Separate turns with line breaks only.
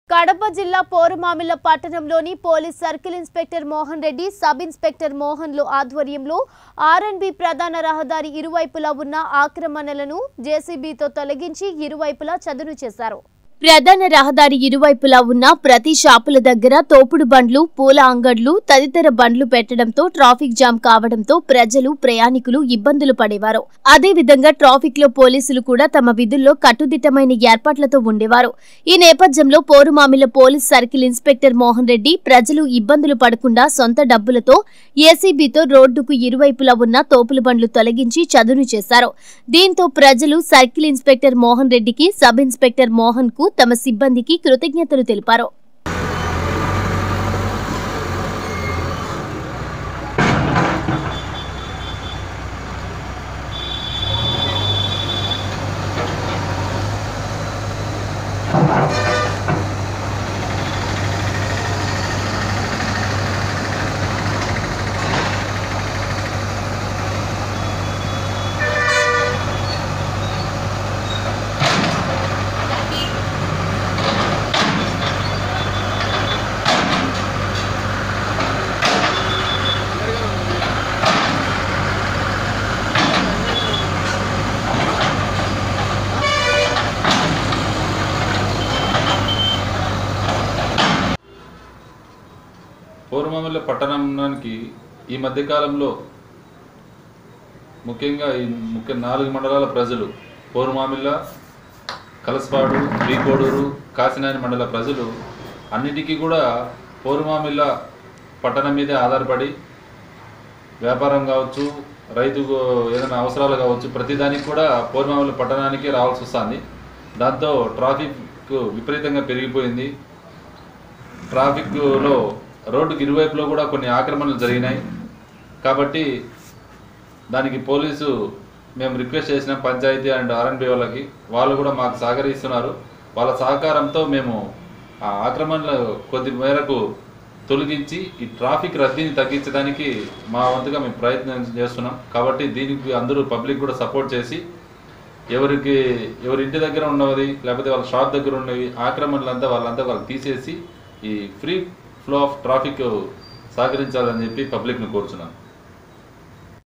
కడప జిల్లా పోరుమామిళ్ల పట్టణంలోని police circle inspector Mohan Reddy sub inspector మోహన్లు ఆధ్వర్యంలో ఆర్ఎన్బి ప్రధాన రహదారి ఇరువైపులా ఉన్న ఆక్రమణలను జేసీబీతో తొలగించి ఇరువైపులా చదును చేశారు ప్రధాన రహదారి ఇరువైపులా ఉన్న ప్రతి షాపుల దగ్గర తోపుడు బండ్లు పూల అంగడ్లు తదితర బండ్లు పెట్టడంతో ట్రాఫిక్ జామ్ కావడంతో ప్రజలు ప్రయాణికులు ఇబ్బందులు పడేవారు అదేవిధంగా ట్రాఫిక్ లో పోలీసులు కూడా తమ విధుల్లో కట్టుదిట్టమైన ఏర్పాట్లతో ఉండేవారు ఈ నేపథ్యంలో Porumamila police circle inspector Mohan Reddy ప్రజలు ఇబ్బందులు పడకుండా సొంత డబ్బులతో ఏసీబీతో రోడ్డుకు ఇరువైపులా ఉన్న తోపుల బండ్లు తొలగించి చదును చేశారు దీంతో ప్రజలు సర్కిల్ ఇన్స్పెక్టర్ మోహన్ రెడ్డికి సబ్ ఇన్స్పెక్టర్ మోహన్ కు తమ సిబ్బందికి కృతజ్ఞతలు తెలిపారు
పూర్వమామిల్ల పట్టణానికి ఈ మధ్యకాలంలో ముఖ్యంగా ఈ ముఖ్య నాలుగు మండలాల ప్రజలు పూర్వమామిల్ల కలసపాడు శ్రీకోడూరు కాసినాని మండల ప్రజలు అన్నిటికీ కూడా పూర్వమామిల్ల పట్టణం మీదే ఆధారపడి వ్యాపారం కావచ్చు రైతు ఏదైనా అవసరాలు కావచ్చు ప్రతిదానికి కూడా పూర్వమామిల్ల పట్టణానికి రావాల్సి వస్తుంది దాంతో ట్రాఫిక్ విపరీతంగా పెరిగిపోయింది ట్రాఫిక్లో రోడ్డుకి ఇరువైపులో కూడా కొన్ని ఆక్రమణలు జరిగినాయి కాబట్టి దానికి పోలీసు మేము రిక్వెస్ట్ చేసిన పంచాయతీ అండ్ ఆర్ఎన్బి వాళ్ళకి వాళ్ళు కూడా మాకు సహకరిస్తున్నారు వాళ్ళ సహకారంతో మేము ఆ ఆక్రమణలు కొద్ది మేరకు తొలగించి ఈ ట్రాఫిక్ రద్దీని తగ్గించడానికి మా వంతుగా మేము ప్రయత్నం చేస్తున్నాం కాబట్టి దీనికి అందరూ పబ్లిక్ కూడా సపోర్ట్ చేసి ఎవరికి ఎవరి ఇంటి దగ్గర ఉన్నది లేకపోతే వాళ్ళ షాప్ దగ్గర ఉన్నవి ఆక్రమణలంతా వాళ్ళంతా వాళ్ళు తీసేసి ఈ ఫ్రీ ఫ్లో ఆఫ్ ట్రాఫిక్ సహకరించాలని చెప్పి పబ్లిక్ను కోరుచున్నాను